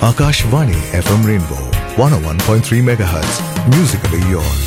Akashvani FM Rainbow 101.3 MHz. Musically yours.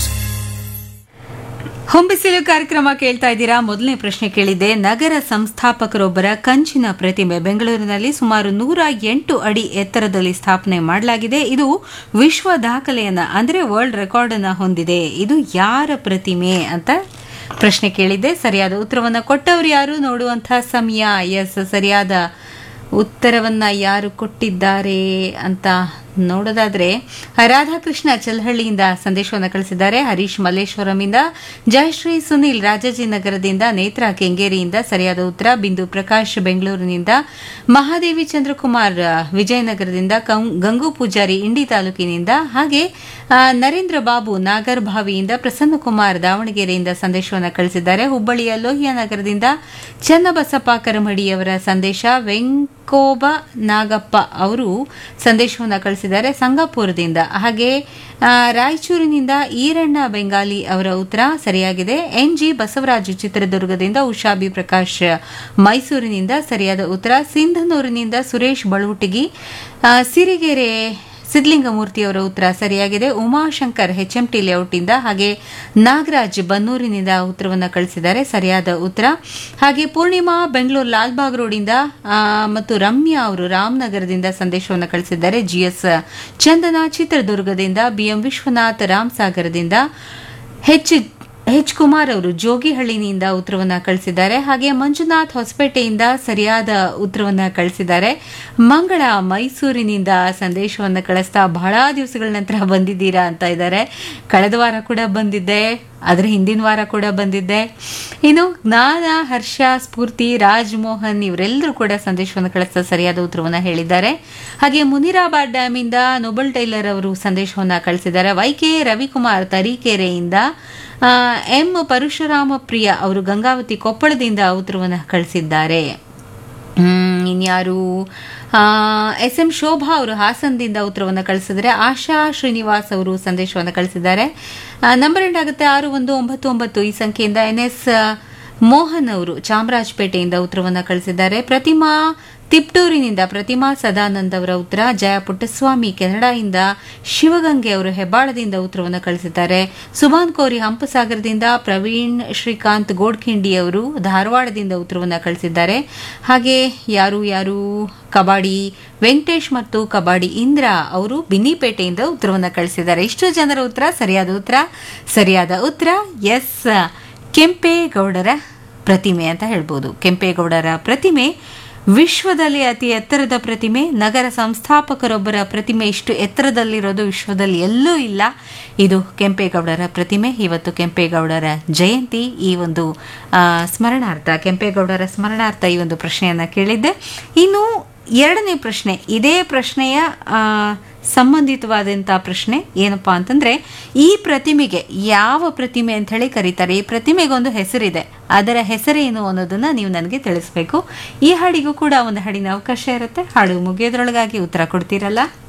ಹೊಂಬಿಸಿಲು ಕಾರ್ಯಕ್ರಮ ಕೇಳ್ತಾ ಇದ್ದೀರಾ ಮೊದಲನೇ ಪ್ರಶ್ನೆ ಕೇಳಿದೆ ನಗರ ಸಂಸ್ಥಾಪಕರೊಬ್ಬರ ಕಂಚಿನ ಪ್ರತಿಮೆ ಬೆಂಗಳೂರಿನಲ್ಲಿ ಸುಮಾರು ನೂರ ಎಂಟು ಅಡಿ ಎತ್ತರದಲ್ಲಿ ಸ್ಥಾಪನೆ ಮಾಡಲಾಗಿದೆ ಇದು ವಿಶ್ವ ದಾಖಲೆಯನ್ನ ಅಂದ್ರೆ ವರ್ಲ್ಡ್ ರೆಕಾರ್ಡ್ ಅನ್ನ ಹೊಂದಿದೆ ಇದು ಯಾರ ಪ್ರತಿಮೆ ಅಂತ ಪ್ರಶ್ನೆ ಕೇಳಿದ್ದೆ ಸರಿಯಾದ ಉತ್ತರವನ್ನ ಕೊಟ್ಟವರು ಯಾರು ನೋಡುವಂತಹ ಸಮಯ ಎಸ್ ಸರಿಯಾದ ಉತ್ತರವನ್ನ ಯಾರು ಕೊಟ್ಟಿದ್ದಾರೆ ಅಂತ ನೋಡೋದಾದ್ರೆ ರಾಧಾಕೃಷ್ಣ ಚಲ್ಹಳ್ಳಿಯಿಂದ ಸಂದೇಶವನ್ನು ಕಳಿಸಿದ್ದಾರೆ ಹರೀಶ್ ಮಲ್ಲೇಶ್ವರಂಯಿಂದ ಜಯಶ್ರೀ ಸುನಿಲ್ ರಾಜಾಜಿನಗರದಿಂದ ನೇತ್ರ ಕೆಂಗೇರಿಯಿಂದ ಸರಿಯಾದ ಉತ್ತರ ಬಿಂದು ಪ್ರಕಾಶ್ ಬೆಂಗಳೂರಿನಿಂದ ಮಹಾದೇವಿ ಚಂದ್ರಕುಮಾರ್ ವಿಜಯನಗರದಿಂದ ಕಂ- ಗಂಗು ಪೂಜಾರಿ ಇಂಡಿ ತಾಲೂಕಿನಿಂದ ಹಾಗೆ ಆ, ನರೇಂದ್ರ ಬಾಬು ನಾಗರ್ಭಾವಿಯಿಂದ ಪ್ರಸನ್ನಕುಮಾರ್ ದಾವಣಗೆರೆಯಿಂದ ಸಂದೇಶವನ್ನು ಕಳಿಸಿದ್ದಾರೆ ಹುಬ್ಬಳ್ಳಿಯ ಲೋಹಿಯಾ ನಗರದಿಂದ ಚನ್ನಬಸಪ್ಪ ಕರಮಡಿಯವರ ಸಂದೇಶ ವೆಂಕೋಬ ನಾಗಪ್ಪ ಅವರು ಸಂದೇಶವನ್ನು ಕಳಿಸಿದ್ದಾರೆ ಸಂಗಾಪುರದಿಂದ ಹಾಗೆ ಆ, ರಾಯಚೂರಿನಿಂದ ಈರಣ್ಣ ಬೆಂಗಾಲಿ ಅವರ ಉತ್ತರ ಸರಿಯಾಗಿದೆ ಎನ್ ಜಿ ಬಸವರಾಜು ಚಿತ್ರದುರ್ಗದಿಂದ ಉಷಾ ಬಿ ಪ್ರಕಾಶ್ ಮೈಸೂರಿನಿಂದ ಸರಿಯಾದ ಉತ್ತರ ಸಿಂಧನೂರಿನಿಂದ ಸುರೇಶ್ ಬಳುವಟಿಗಿ ಆ, ಸಿರಿಗೆರೆ ಸಿದ್ಲಿಂಗಮೂರ್ತಿ ಅವರ ಉತ್ತರ ಸರಿಯಾಗಿದೆ ಉಮಾಶಂಕರ್ ಹೆಚ್ಎಂಟಿ ಲೇಔಟ್ನಿಂದ ಹಾಗೆ ನಾಗರಾಜ್ ಬನ್ನೂರಿನಿಂದ ಉತ್ತರವನ್ನು ಕಳಿಸಿದ್ದಾರೆ ಸರಿಯಾದ ಉತ್ತರ ಹಾಗೆ ಪೂರ್ಣಿಮಾ ಬೆಂಗಳೂರು ಲಾಲ್ಬಾಗ್ ರೋಡಿಂದ ಆ, ಮತ್ತು ರಮ್ಯಾ ಅವರು ರಾಮನಗರದಿಂದ ಸಂದೇಶವನ್ನು ಕಳಿಸಿದ್ದಾರೆ ಜಿಎಸ್ ಚಂದನ ಚಿತ್ರದುರ್ಗದಿಂದ ಬಿಎಂ ವಿಶ್ವನಾಥ್ ರಾಮಸಾಗರದಿಂದ ಹೆಚ್ ಎಚ್ ಕುಮಾರ್ ಅವರು ಜೋಗಿಹಳ್ಳಿನಿಂದ ಉತ್ತರವನ್ನ ಕಳಿಸಿದ್ದಾರೆ ಹಾಗೆ ಮಂಜುನಾಥ್ ಹೊಸಪೇಟೆಯಿಂದ ಸರಿಯಾದ ಉತ್ತರವನ್ನ ಕಳಿಸಿದ್ದಾರೆ ಮಂಗಳ ಮೈಸೂರಿನಿಂದ ಸಂದೇಶವನ್ನು ಕಳಿಸ್ತಾ ಬಹಳ ದಿವಸಗಳ ನಂತರ ಬಂದಿದ್ದೀರಾ ಅಂತ ಇದ್ದಾರೆ ಕಳೆದ ವಾರ ಕೂಡ ಬಂದಿದ್ದೆ ಅದರ ಹಿಂದಿನ ವಾರ ಕೂಡ ಬಂದಿದ್ದೆ ಇನ್ನು ಜ್ಞಾನ ಹರ್ಷ ಸ್ಫೂರ್ತಿ ರಾಜ್ ಮೋಹನ್ ಇವರೆಲ್ಲರೂ ಕೂಡ ಸಂದೇಶವನ್ನು ಕಳಿಸ್ತಾ ಸರಿಯಾದ ಉತ್ತರವನ್ನು ಹೇಳಿದ್ದಾರೆ ಹಾಗೆ ಮುನಿರಾಬಾದ್ ಡ್ಯಾಮಿಂದ ನೊಬಲ್ ಟೈಲರ್ ಅವರು ಸಂದೇಶವನ್ನು ಕಳಿಸಿದ್ದಾರೆ ವೈಕೆ ರವಿಕುಮಾರ್ ತರೀಕೆರೆಯಿಂದ ಆ, ಎಂ ಪರಶುರಾಮ ಪ್ರಿಯ ಅವರು ಗಂಗಾವತಿ ಕೊಪ್ಪಳದಿಂದ ಉತ್ತರವನ್ನು ಕಳಿಸಿದ್ದಾರೆ ಹ್ಮ್, ಇನ್ಯಾರು ಎಸ್ ಎಂ ಶೋಭಾ ಅವರು ಹಾಸನದಿಂದ ಉತ್ತರವನ್ನು ಕಳಿಸಿದರೆ ಆಶಾ ಶ್ರೀನಿವಾಸ್ ಅವರು ಸಂದೇಶವನ್ನು ಕಳಿಸಿದ್ದಾರೆ ಆ, ನಂಬರ್ ಎಂಡ್ ಆಗುತ್ತೆ ಆರು ಒಂದು ಒಂಬತ್ತು ಒಂಬತ್ತು ಈ ಸಂಖ್ಯೆಯಿಂದ ಎನ್ ಎಸ್ ಮೋಹನ್ ಅವರು ಚಾಮರಾಜಪೇಟೆಯಿಂದ ಉತ್ತರವನ್ನು ಕಳಿಸಿದ್ದಾರೆ ಪ್ರತಿಮಾ ತಿಪ್ಟೂರಿನಿಂದ ಪ್ರತಿಮಾ ಸದಾನಂದ್ ಅವರ ಉತ್ತರ ಜಯ ಪುಟ್ಟಸ್ವಾಮಿ ಕೆನಡಾಯಿಂದ ಶಿವಗಂಗೆ ಅವರು ಹೆಬ್ಬಾಳದಿಂದ ಉತ್ತರವನ್ನು ಕಳಿಸಿದ್ದಾರೆ ಸುಭಾನ್ ಕೋರಿ ಹಂಪಸಾಗರದಿಂದ ಪ್ರವೀಣ್ ಶ್ರೀಕಾಂತ್ ಗೋಡ್ಖಿಂಡಿ ಅವರು ಧಾರವಾಡದಿಂದ ಉತ್ತರವನ್ನು ಕಳಿಸಿದ್ದಾರೆ ಹಾಗೆ ಯಾರು ಯಾರು ಕಬಾಡಿ ವೆಂಕಟೇಶ್ ಮತ್ತು ಕಬಾಡಿ ಇಂದ್ರ ಅವರು ಬಿನ್ನಿಪೇಟೆಯಿಂದ ಉತ್ತರವನ್ನು ಕಳಿಸಿದ್ದಾರೆ ಇಷ್ಟು ಜನರ ಉತ್ತರ ಸರಿಯಾದ ಉತ್ತರ ಸರಿಯಾದ ಉತ್ತರ ಎಸ್ ಕೆಂಪೇಗೌಡರ ಪ್ರತಿಮೆ ಅಂತ ಹೇಳ್ಬೋದು ಕೆಂಪೇಗೌಡರ ಪ್ರತಿಮೆ ವಿಶ್ವದಲ್ಲಿ ಅತಿ ಎತ್ತರದ ಪ್ರತಿಮೆ ನಗರ ಸಂಸ್ಥಾಪಕರೊಬ್ಬರ ಪ್ರತಿಮೆ ಇಷ್ಟು ಎತ್ತರದಲ್ಲಿರೋದು ವಿಶ್ವದಲ್ಲಿ ಎಲ್ಲೂ ಇಲ್ಲ ಇದು ಕೆಂಪೇಗೌಡರ ಪ್ರತಿಮೆ ಇವತ್ತು ಕೆಂಪೇಗೌಡರ ಜಯಂತಿ ಈ ಒಂದು ಆ, ಸ್ಮರಣಾರ್ಥ ಕೆಂಪೇಗೌಡರ ಸ್ಮರಣಾರ್ಥ ಈ ಒಂದು ಪ್ರಶ್ನೆಯನ್ನ ಕೇಳಿದ್ದೆ ಇನ್ನು ಎರಡನೇ ಪ್ರಶ್ನೆ ಇದೇ ಪ್ರಶ್ನೆಯ ಆ, ಸಂಬಂಧಿತವಾದಂಥ ಪ್ರಶ್ನೆ ಏನಪ್ಪಾ ಅಂತಂದ್ರೆ ಈ ಪ್ರತಿಮೆಗೆ ಯಾವ ಪ್ರತಿಮೆ ಅಂತ ಹೇಳಿ ಕರೀತಾರೆ ಈ ಪ್ರತಿಮೆಗೊಂದು ಹೆಸರಿದೆ ಅದರ ಹೆಸರೇನು ಅನ್ನೋದನ್ನ ನೀವು ನನಗೆ ತಿಳಿಸ್ಬೇಕು ಈ ಹಾಡಿಗೂ ಕೂಡ ಒಂದು ಹಾಡಿನ ಅವಕಾಶ ಇರುತ್ತೆ ಹಾಡು ಮುಗಿಯೋದ್ರೊಳಗಾಗಿ ಉತ್ತರ ಕೊಡ್ತೀರಲ್ಲ